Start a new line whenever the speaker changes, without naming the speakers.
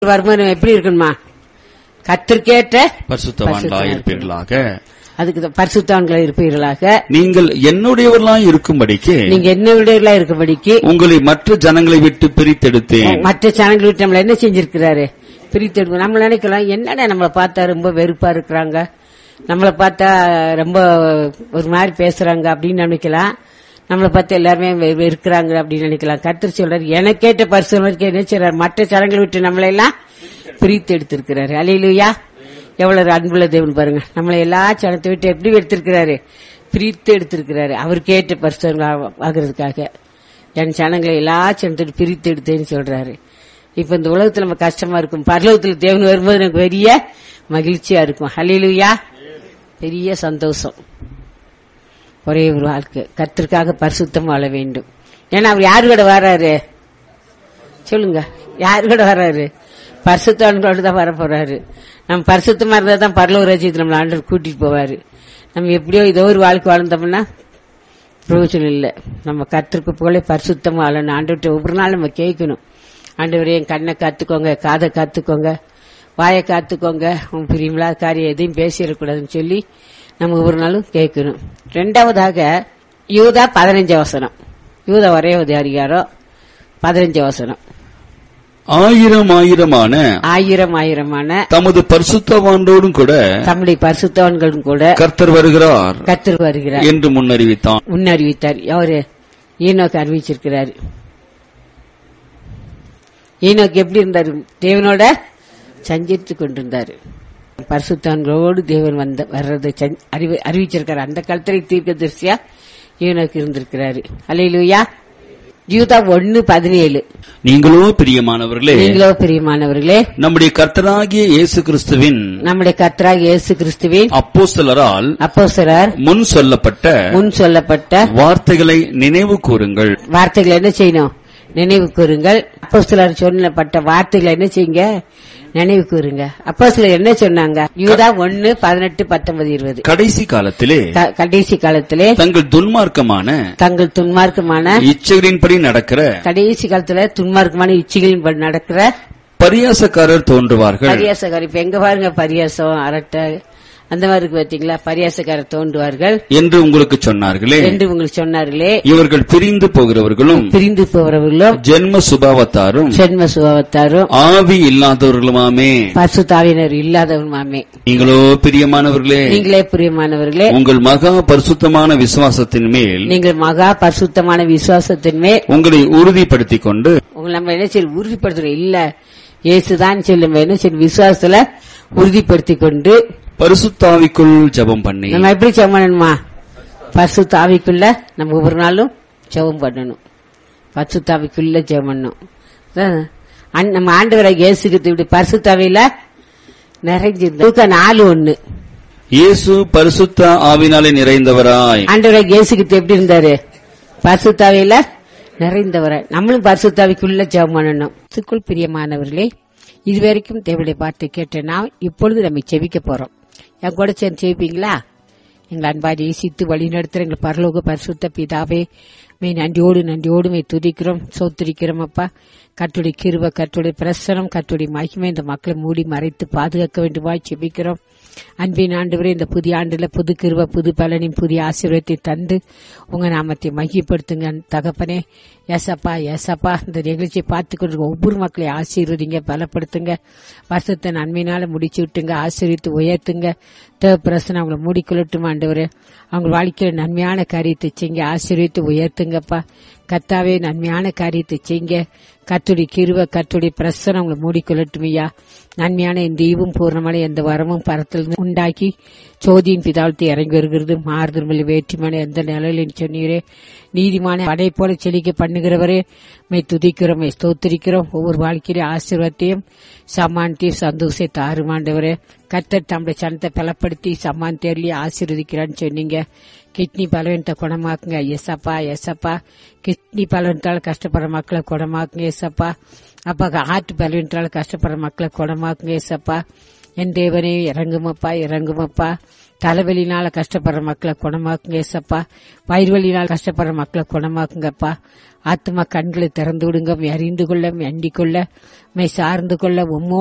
வருமானம் எப்படி இருக்கணுமா கத்திற்கேற்ற
பரிசுத்தவான்களாய் இருப்பீர்களாக
அதுக்கு தான் பரிசுத்தவான்களை இருப்பீர்களாக
நீங்கள் என்னுடையவர்களாய் இருக்கும்படிக்கு
நீங்க என்ன விடைகளா இருக்கபடிக்கு
உங்களை மற்ற ஜனங்களை விட்டு பிரித்தெடுத்தேன்
மற்ற சேனல்கள் விட்டு நம்மள என்ன செஞ்சிருக்கிறாரு பிரித்தெடுக்க நம்ம நினைக்கலாம் என்னடா நம்மளை பார்த்தா ரொம்ப வெறுப்பா இருக்கிறாங்க நம்மளை பார்த்தா ரொம்ப ஒரு மாதிரி பேசுறாங்க அப்படின்னு நினைக்கலாம் நம்மளை பார்த்து எல்லாருமே வெ- வெறுக்கிறாங்க அப்படின்னு நினைக்கலாம் கர்த்தர் சொல்றாரு எனக்கேற்ற பரிசுக்கு என்ன செய்றாரு மற்ற சரங்களை விட்டு நம்மளை எல்லாம் பிரித்து எடுத்திருக்கிறாரு அலையிலுயா எவ்வளவு ஒரு அன்புள்ள தேவன் பாருங்க நம்மளை எல்லா சனத்தை விட்டு எப்படி எடுத்திருக்கிறாரு பிரித்து எடுத்திருக்கிறாரு அவருக்கு ஏற்ற பரிசுகள் ஆகிறதுக்காக என் சனங்களை எல்லா சனத்தோடு பிரித்து எடுத்தேன்னு சொல்றாரு இப்ப இந்த உலகத்துல நம்ம கஷ்டமா இருக்கும் பரலோகத்துல தேவன் வரும்போது எனக்கு பெரிய மகிழ்ச்சியா இருக்கும் ஹலிலுயா பெரிய சந்தோஷம் ஒரே ஒரு வாழ்க்கை கத்திற்காக பரிசுத்தம் வாழ வேண்டும் ஏன்னா அவர் யாரு கூட வராரு சொல்லுங்க யாரு கூட வராரு பரிசுத்தவான்களோடு தான் வர போறாரு நம்ம பரிசுத்தமா இருந்தா தான் பரலோக ராஜ்யத்தில் நம்மள ஆண்டவர் கூட்டிட்டு போவாரு நம்ம எப்படியோ ஏதோ ஒரு வாழ்க்கை வாழ்ந்தோம்னா பிரயோஜனம் இல்லை நம்ம கத்திற்கு போல பரிசுத்தமா வாழணும் ஆண்டவர்கிட்ட ஒவ்வொரு நாள் நம்ம கேட்கணும் ஆண்டவரே என் கண்ணை காத்துக்கோங்க காதை காத்துக்கோங்க வாயை காத்துக்கோங்க உன் பிரியமில்லாத காரியம் எதையும் பேசிடக்கூடாதுன்னு சொல்லி நம்ம ஒவ்வொரு நாளும் கேட்கணும் ரெண்டாவதாக யூதா பதினஞ்சு வசனம் யூதா ஒரே ஒரு அதிகாரம் பதினஞ்சு வசனம்
ஆயிரம் ஆயிரமான
ஆயிரம் ஆயிரமான
தமது பரிசுத்தவான்களோடும் கூட
தம்முடைய பரிசுத்தவான்களும் கூட
கர்த்தர் வருகிறார்
கத்தர் வருகிறார்
என்று முன்னறிவித்தான்
முன்னறிவித்தார் அவரு ஈனோக்கு அறிவிச்சிருக்கிறாரு ஈனோக்கு எப்படி இருந்தாரு தேவனோட சஞ்சரித்து கொண்டிருந்தாரு பரிசுத்தான்களோடு தேவன் வந்த வர்றது சஞ்- அறிவி- அறிவிச்சிருக்காரு அந்த காலத்துல தீர்க்க தரிசியா ஈனோக்கு இருந்திருக்கிறாரு அலையிலுயா யூதா ஒன்னு பதினேழு
நீங்களோ பிரியமானவர்களே
நீங்களோ பிரியமானவர்களே
நம்முடைய கர்த்தராகிய இயேசு கிறிஸ்துவின்
நம்முடைய கர்த்தராக இயேசு கிறிஸ்துவின்
அப்போஸ்தலரால்
அப்போஸ்தலர்
முன் சொல்லப்பட்ட
முன் சொல்லப்பட்ட
வார்த்தைகளை நினைவு கூறுங்கள்
வார்த்தைகளை என்ன செய்யணும் நினைவு கூறுங்கள் அப்போஸ்தலர் சொல்லப்பட்ட வார்த்தைகளை என்ன செய்யுங்க நினைவு கூறுங்க அப்போஸ்தலர் என்ன சொன்னாங்க யூதா ஒன்னு பதினெட்டு பத்தொன்பது இருபது
கடைசி காலத்திலே
க- கடைசி காலத்திலே
தங்கள் துன்மார்க்கமான
தங்கள் துன்மார்க்கமான
இச்சைகளின்படி நடக்கிற
கடைசி காலத்துல துன்மார்க்கமான இச்சைகளின் நடக்கிற
பரியாசக்காரர் தோன்றுவார்கள்
பரியாசக்கார இப்ப எங்க பாருங்க பரியாசம் அரட்டை அந்த மாதிரி இருக்கு பாத்தீங்களா பரியாசக்காரர் தோன்றுவார்கள்
என்று உங்களுக்கு சொன்னார்களே
என்று உங்களுக்கு சொன்னார்களே
இவர்கள் பிரிந்து போகிறவர்களும்
பிரிந்து போறவர்களும்
ஜென்ம சுபாவத்தாரும்
சென்ம சுபாவத்தாரும்
ஆவி இல்லாதவர்களுமாமே
பசுத்தாவினர் இல்லாதவருமாமே
நீங்களோ பிரியமானவர்களே
நீங்களே பிரியமானவர்களே
உங்கள் மகா பரிசுத்தமான விசுவாசத்தின் மேல்
நீங்கள் மகா பரிசுத்தமான விசுவாசத்தின் மேல்
உங்களை உறுதிப்படுத்திக் கொண்டு
உங்களை நம்ம என்ன செய்ய உறுதிப்படுத்துறோம் இல்ல இயேசுதான் சொல்லும் என்ன செய்ய விசுவாசத்துல உறுதிப்படுத்திக் கொண்டு
பரிசுத்தாவிக்குள் ஜெபம் பண்ணி
நம்ம எப்படி ஜெபம் பண்ணணுமா பரிசுத்த ஆவிக்குள்ள நம்ம ஒவ்வொரு நாளும் ஜெபம் பண்ணணும் பரிசுத்த ஆவிக்குள்ள ஜெபம் பண்ணணும் அதான் அன்- நம்ம ஆண்டவரை இயேசுக்கு இப்படி பரிசுத்தாவில நிறைஞ்சிருந்தோம் லூக்கா நாலு ஒண்ணு
இயேசு பரிசுத்த ஆவினாலே நிறைந்தவராய்
ஆண்டவரை இயேசுக்கு எப்படி இருந்தாரு பரிசுத்தாவில நிறைந்தவரை நம்மளும் பரிசுத்தாவிக்குள்ள ஜெபம் பண்ணணும் இதுக்குள் பிரியமானவர்களே இதுவரைக்கும் தேவடைய பார்த்து கேட்ட நான் இப்பொழுது நம்ம செவிக்க போறோம் என் கூட சேர்ந்து செவிப்பீங்களா எங்கள் அன்பாடி சித்து வழி நடத்துற எங்கள் பரலோக பரிசுத்த பிதாவே மே நன்றியோடு நன்றியோடு மே துதிக்கிறோம் சோத்திரிக்கிறோம் அப்பா கட்டுடைய கிருப கட்டுடைய பிரசனம் கட்டுடைய மகிமை இந்த மக்களை மூடி மறைத்து பாதுகாக்க வேண்டுமாய் செபிக்கிறோம் அன்பின் ஆண்டவரே இந்த புதிய ஆண்டுல புது கிருப புது பலனின் புதிய ஆசீர்வாதத்தை தந்து உங்க நாமத்தை மகிப்படுத்துங்க தகப்பனே ஏசப்பா ஏசப்பா இந்த நிகழ்ச்சியை பார்த்து கொண்டு ஒவ்வொரு மக்களையும் ஆசீர்வதிங்க பலப்படுத்துங்க வருஷத்தை நன்மையினால முடிச்சு விட்டுங்க ஆசீர்வித்து உயர்த்துங்க தேவப்பிரசனம் அவங்களை மூடிக்கொள்ளட்டும் ஆண்டவரே அவங்க வாழ்க்கையில நன்மையான காரியத்தை செய்யுங்க ஆசீர்வித்து உயர்த்துங்கப்பா கத்தாவே நன்மையான காரியத்தை செய்யுங்க கத்துடி கிருவ கத்துடி பிரசனம் அவங்களை மூடிக்கொள்ளட்டும் ஐயா நன்மையான இந்த ஈவும் பூர்ணமான எந்த வரமும் பரத்தில் உண்டாக்கி சோதியின் பிதாழ்த்தி இறங்கி வருகிறது மாறுதல் வேற்றுமான எந்த நிலையிலும் சொன்னீரே நீதிமான படை போல செழிக்க பண்ணுகிறவரே மை துதிக்கிறோம் மை ஸ்தோத்திரிக்கிறோம் ஒவ்வொரு வாழ்க்கையில ஆசீர்வாதத்தையும் சமானத்தையும் சந்தோஷத்தை தாருமாண்டவரே கத்தர் தம்முடைய சனத்தை பலப்படுத்தி சம்மான் தேர்லி ஆசீர்வதிக்கிறான்னு சொன்னீங்க கிட்னி பலவீனத்தை குணமாக்குங்க எஸ்அப்பா எஸ்அப்பா கிட்னி பலவீனத்தால் கஷ்டப்படுற மக்களை குணமாக்குங்க எஸ்அப்பா அப்பா ஹார்ட் பலவீனத்தால் கஷ்டப்படுற மக்களை குணமாக்குங்க எஸ்அப்பா என் தேவனே இறங்குமப்பா இறங்குமப்பா தலைவலினால கஷ்டப்படுற மக்களை குணமாக்குங்க ஏசப்பா வயிறு வலினால் கஷ்டப்படுற மக்களை குணமாக்குங்கப்பா ஆத்மா கண்களை திறந்து விடுங்க அறிந்து கொள்ள அண்டிக் கொள்ள மை சார்ந்து கொள்ள உம்மோ